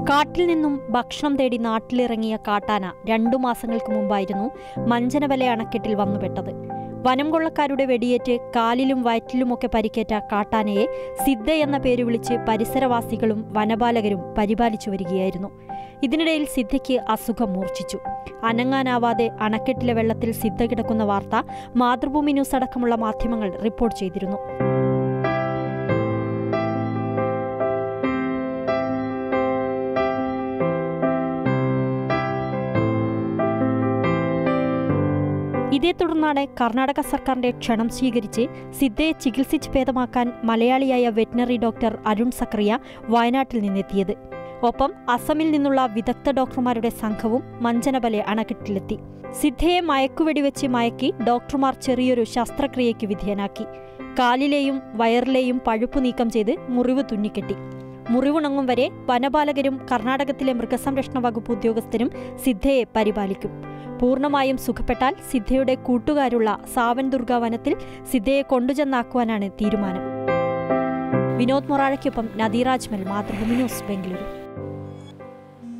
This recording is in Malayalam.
കാട്ടിൽ നിന്നും ഭക്ഷണം തേടി നാട്ടിലിറങ്ങിയ കാട്ടാന രണ്ടു മാസങ്ങൾക്ക് മുമ്പായിരുന്നു മഞ്ചനവല അണക്കെട്ടിൽ വന്നുപെട്ടത് വനം കൊള്ളക്കാരുടെ വെടിയേറ്റ് കാലിലും വയറ്റിലുമൊക്കെ പരിക്കേറ്റ കാട്ടാനയെ സിദ്ധ എന്ന പേര് വിളിച്ച് പരിസരവാസികളും വനപാലകരും പരിപാലിച്ചു വരികയായിരുന്നു ഇതിനിടയിൽ സിദ്ധയ്ക്ക് അസുഖം മൂർച്ഛിച്ചു അനങ്ങാനാവാതെ അണക്കെട്ടിലെ വെള്ളത്തിൽ സിദ്ധ കിടക്കുന്ന വാർത്ത മാതൃഭൂമി ന്യൂസ് അടക്കമുള്ള മാധ്യമങ്ങൾ റിപ്പോർട്ട് ചെയ്തിരുന്നു ഇതേ തുടർന്നാണ് കർണാടക സർക്കാരിന്റെ ക്ഷണം സ്വീകരിച്ച് സിദ്ധയെ ചികിത്സിച്ച് ഭേദമാക്കാൻ മലയാളിയായ വെറ്റിനറി ഡോക്ടർ അരുൺ സക്രിയ വയനാട്ടിൽ നിന്നെത്തിയത് ഒപ്പം അസമിൽ നിന്നുള്ള വിദഗ്ധ ഡോക്ടർമാരുടെ സംഘവും മഞ്ചനബലെ അണക്കെട്ടിലെത്തി സിദ്ധയെ മയക്കുവെടിവെച്ച് മയക്കി ഡോക്ടർമാർ ചെറിയൊരു ശസ്ത്രക്രിയയ്ക്ക് വിധേയനാക്കി കാലിലെയും വയറിലെയും പഴുപ്പ് നീക്കം ചെയ്ത് മുറിവ് തുന്നിക്കെട്ടി മുറിവുണങ്ങും വരെ വനപാലകരും കർണാടകത്തിലെ മൃഗസംരക്ഷണ വകുപ്പ് ഉദ്യോഗസ്ഥരും സിദ്ധയെ പരിപാലിക്കും പൂർണ്ണമായും സുഖപ്പെട്ടാൽ സിദ്ധയുടെ കൂട്ടുകാരുള്ള സാവൻ ദുർഗ വനത്തിൽ സിദ്ധയെ കൊണ്ടുചെന്നാക്കുവാനാണ് തീരുമാനം വിനോദ് മൊറാഴയ്ക്കൊപ്പം നദീറാജ്മൽ മാതൃഭൂമി ന്യൂസ് ബംഗളൂരു